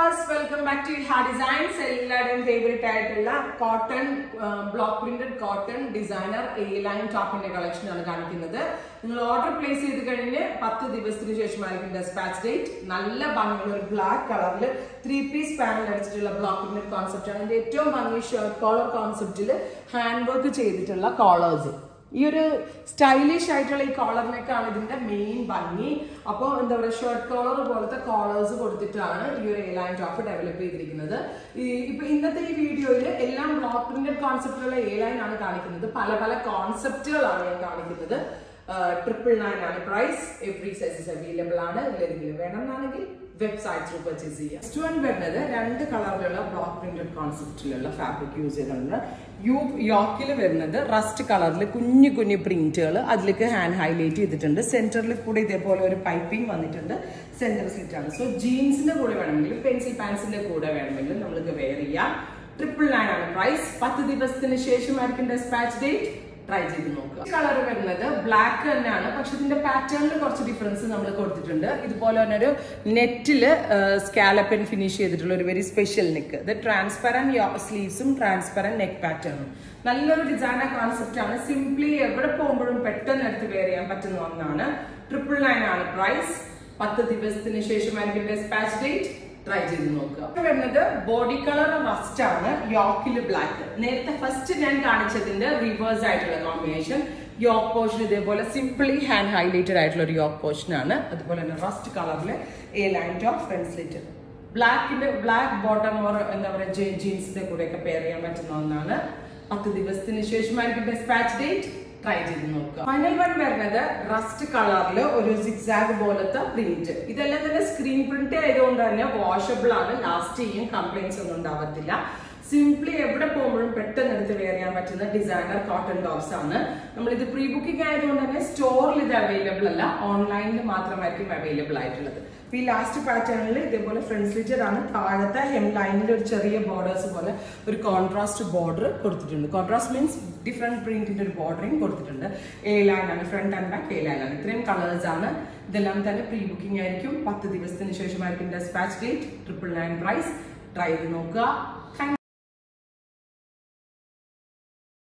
viewers welcome back to ഹാ designs എല്ലാവരുടെയും favourite ആയിട്ടുള്ള cotton block printed cotton designer A line ടോപ്പിന്റെ collection ആണ് കാണിക്കുന്നത് നിങ്ങൾ ഓർഡർ പ്ലേസ് ചെയ്ത് കഴിഞ്ഞ് പത്ത് ദിവസത്തിന് ശേഷമായിരിക്കും ഡെസ്പാച്ച് ഡേറ്റ് നല്ല ഭംഗിയുള്ള ഒരു ബ്ലാക്ക് കളറിൽ ത്രീ പീസ് പാനൽ അടിച്ചിട്ടുള്ള ബ്ലോക്ക് പ്രിന്റഡ് കോൺസെപ്റ്റ് ആണ് ഇതിന്റെ ഏറ്റവും ഭംഗി ഷർട്ട് കോളർ കോൺസെപ്റ്റിൽ ഹാൻഡ് വർക്ക് ചെയ്തിട്ടുള്ള കോളേഴ്സ് ഈ ഒരു സ്റ്റൈലിഷ് ആയിട്ടുള്ള ഈ കോളറിനൊക്കെയാണ് ഇതിന്റെ മെയിൻ ഭംഗി അപ്പോൾ എന്താ പറയുക ഷർട്ട് കോളർ പോലത്തെ കോളേഴ്സ് കൊടുത്തിട്ടാണ് ഈ ഒരു എയർലൈൻ ടോപ്പ് ഡെവലപ്പ് ചെയ്തിരിക്കുന്നത് ഈ ഇപ്പൊ ഇന്നത്തെ ഈ വീഡിയോയിൽ എല്ലാം ബ്ലോക്ക് പ്രിന്റഡ് കോൺസെപ്റ്റുള്ള എയർലൈൻ ആണ് കാണിക്കുന്നത് പല പല കോൺസെപ്റ്റുകളാണ് ഞാൻ കാണിക്കുന്നത് ട്രിപ്പിൾ നയൻ ആണ് പ്രൈസ് എവറി സൈസസ് അവൈലബിൾ ആണ് ഇതിലെന്തെങ്കിലും വേണമെന്നാണെങ്കിൽ വെബ്സൈറ്റ് ത്രൂ പർച്ചേസ് ചെയ്യാം നെക്സ്റ്റ് വൺ വരുന്നത് രണ്ട് കളറിലുള്ള ബ്ലോക്ക് പ്രിന്റഡ് കോൺസെപ്റ്റിലുള്ള ഫാബ്രിക് യൂസ് ചെയ്തിട്ടുണ്ട് യു യോക്കിൽ വരുന്നത് റസ്റ്റ് കളറിൽ കുഞ്ഞു കുഞ്ഞു പ്രിന്റുകൾ അതിലേക്ക് ഹാൻഡ് ഹൈലൈറ്റ് ചെയ്തിട്ടുണ്ട് സെന്ററിൽ കൂടെ ഇതേപോലെ ഒരു പൈപ്പിംഗ് വന്നിട്ടുണ്ട് സെന്റർ സ്ലിറ്റ് ആണ് സോ ജീൻസിന്റെ കൂടെ വേണമെങ്കിൽ പെൻസിൽ പാൻസിന്റെ കൂടെ വേണമെങ്കിൽ നമ്മൾക്ക് വെയർ ചെയ്യാം ട്രിപ്പിൾ നയൻ ആണ് പ്രൈസ് പത്ത് ദിവസത്തിന് ശേഷമായിരിക്കും ഡെസ്പാച്ച് ഡേറ്റ് ട്രൈ ചെയ്ത് നോക്കുക കളർ വരുന്നത് ബ്ലാക്ക് തന്നെയാണ് പക്ഷെ ഇതിന്റെ പാറ്റേണിൽ കുറച്ച് ഡിഫറൻസ് നമ്മൾ കൊടുത്തിട്ടുണ്ട് ഇതുപോലെ തന്നെ ഒരു നെറ്റില് സ്കാലപ്പൻ ഫിനിഷ് ചെയ്തിട്ടുള്ള ഒരു വെരി സ്പെഷ്യൽ നെക്ക് ഇത് ട്രാൻസ്പെറന്റ് സ്ലീവ്സും ട്രാൻസ്പെറന്റ് നെക്ക് പാറ്റേണും നല്ലൊരു ഡിസൈനർ കോൺസെപ്റ്റ് ആണ് സിംപ്ലി എവിടെ പോകുമ്പോഴും പെട്ടെന്ന് എടുത്ത് വെയർ ചെയ്യാൻ പറ്റുന്ന ഒന്നാണ് ട്രിപ്പിൾ നയൻ ആണ് പ്രൈസ് പത്ത് ദിവസത്തിന് ശേഷമായിരിക്കും ഡെസ്പാച്ച് ഡേറ്റ് ട്രൈ ചെയ്ത് നോക്കുക വരുന്നത് ബോഡി കളർ റസ്റ്റ് ആണ് യോക്കില് ബ്ലാക്ക് നേരത്തെ ഫസ്റ്റ് ഞാൻ കാണിച്ചതിന്റെ റിവേഴ്സ് ആയിട്ടുള്ള കോമ്പിനേഷൻ യോക്ക് പോർഷൻ ഇതേപോലെ സിംപിളി ഹാൻഡ് ഹൈലൈറ്റഡ് ആയിട്ടുള്ള ഒരു യോക്ക് പോർഷൻ ആണ് അതുപോലെ തന്നെ റസ്റ്റ് കളറിലെ A line top front slit ബ്ലാക്കിന്റെ ബ്ലാക്ക് ബോട്ടം ഓർ എന്താ പറയുക ജീൻസിന്റെ കൂടെയൊക്കെ പെയർ ചെയ്യാൻ പറ്റുന്ന ഒന്നാണ് പത്ത് ദിവസത്തിന് ശേഷമായിരിക്കും ഡെസ്പാച്ച് ഡേറ്റ് ട്രൈ ചെയ്ത് നോക്കുക ഫൈനൽ വൺ വരുന്നത് റസ്റ്റ് കളറിൽ ഒരു സിക്സാഗ് പോലത്തെ പ്രിന്റ് ഇതെല്ലാം തന്നെ സ്ക്രീൻ പ്രിന്റ് ആയതുകൊണ്ട് തന്നെ വാഷബിൾ ആണ് ലാസ്റ്റ് ചെയ്യും കംപ്ലൈൻസ് ഒന്നും ഉണ്ടാവത്തില്ല സിംപ്ലി എവിടെ പോകുമ്പോഴും പെട്ടെന്ന് എടുത്ത് വെയർ ചെയ്യാൻ പറ്റുന്ന ഡിസൈനർ കോട്ടൺ ടോപ്സ് ആണ് നമ്മൾ ഇത് പ്രീ ബുക്കിംഗ് ആയതുകൊണ്ട് തന്നെ സ്റ്റോറിൽ ഇത് അവൈലബിൾ അല്ല ഓൺലൈനിൽ മാത്രമായിരിക്കും അവൈലബിൾ ആയിട്ടുള്ളത് അപ്പൊ ഈ ലാസ്റ്റ് പാറ്റേണിൽ ഇതേപോലെ ഫ്രണ്ട് സ്ലിറ്റഡ് ആണ് താഴത്തെ ഹെം ലൈനിൽ ഒരു ചെറിയ ബോർഡേഴ്സ് പോലെ ഒരു കോൺട്രാസ്റ്റ് ബോർഡർ കൊടുത്തിട്ടുണ്ട് കോൺട്രാസ്റ്റ് മീൻസ് ഡിഫറെന്റ് പ്രിന്റിന്റെ ഒരു ബോർഡറിങ് കൊടുത്തിട്ടുണ്ട് എ ലൈൻ ആണ് front and back A line ആണ് ഇത്രയും കളേഴ്സ് ആണ് ഇതെല്ലാം തന്നെ പ്രീ ബുക്കിംഗ് ആയിരിക്കും പത്ത് ദിവസത്തിന് ശേഷമായിരിക്കും dispatch date triple nine price try ചെയ്ത് നോക്കുക